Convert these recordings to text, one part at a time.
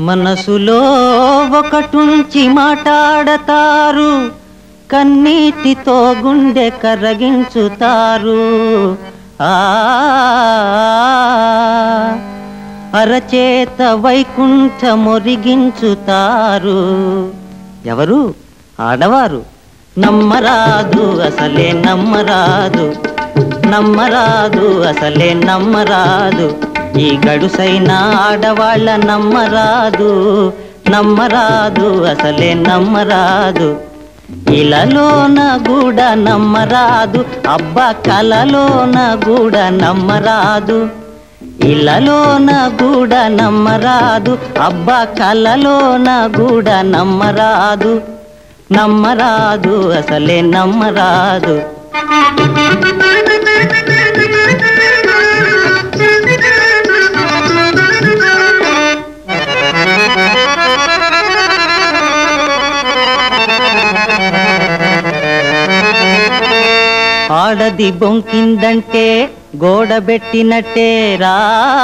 మనసులో ఒకటుంచి మాట్లాడతారు కన్నీటితో గుండె కరగించుతారు ఆ అరచేత వైకుంఠ మొరిగించుతారు ఎవరు ఆడవారు నమ్మరాదు అసలే నమ్మరాదు నమ్మరాదు అసలే నమ్మరాదు ఈ గడుసైన ఆడవాళ్ళ నమ్మరాదు నమ్మరాదు అసలే నమ్మరాదు ఇలలోన కూడా నమ్మరాదు అబ్బా కలలోన కూడా నమ్మరాదు ఇలలోన కూడా నమ్మరాదు అబ్బా కలలోన కూడా నమ్మరాదు నమ్మరాదు అసలే నమ్మరాదు ఆడది బొంకిందంటే గోడబెట్టినట్టేరా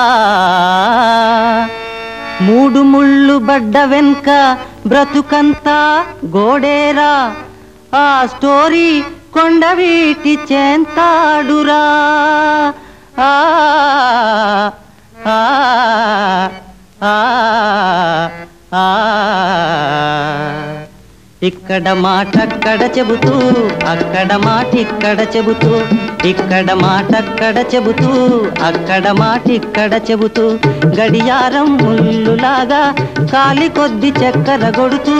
మూడు ముళ్ళు బడ్డ వెనుక బ్రతుకంతా గోడేరా ఆ స్టోరీ కొండవీటి చేంతాడురా ఆ ఆ ఆ ఆ ఇక్కడ మాట అక్కడ చెబుతూ అక్కడ మాట ఇక్కడ చెబుతూ ఇక్కడ మాట అక్కడ చెబుతూ అక్కడ మాట ఇక్కడ చెబుతూ గడియారం ముల్లులాగా కాలి కొద్ది చక్కెర కొడుతూ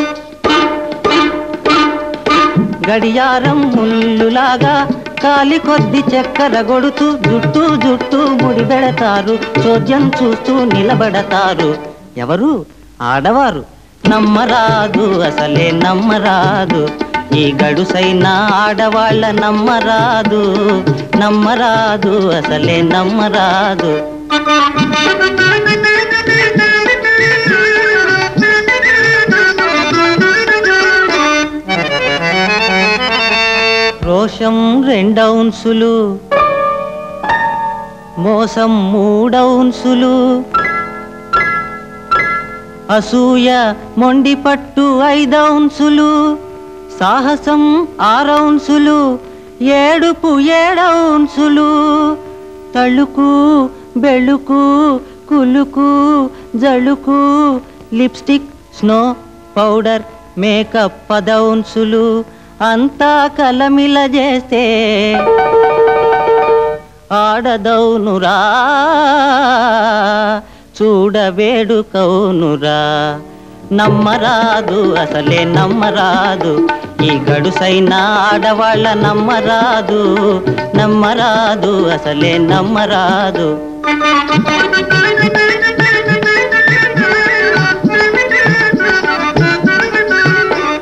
గడియారం ముల్లులాగా కాలి కొద్ది చక్కెర కొడుతూ జుట్టు జుట్టు ముడి పెడతారు చోద్యం చూస్తూ నిలబడతారు ఎవరు ఆడవారు నమ్మరాదు అసలే నమ్మరాదు ఈ గడుసైన ఆడవాళ్ళ నమ్మరాదు నమ్మరాదు అసలే నమ్మరాదు రోషం రెండౌన్సులు మోసం మూడౌన్సులు అసూయ మొండి పట్టు ఐదౌన్సులు సాహసం ఆరౌన్సులు ఏడుపు ఏడౌన్సులు తళుకు బెళుకు కులుకు జలుకు లిప్స్టిక్ స్నో పౌడర్ మేకప్ పదౌన్సులు అంతా కలమిల చేస్తే ఆడదౌనురా చూడవేడుకౌనురా నమ్మరాదు అసలే నమ్మరాదు ఈ గడుసైన ఆడవాళ్ళ నమ్మరాదు నమ్మరాదు అసలే నమ్మరాదు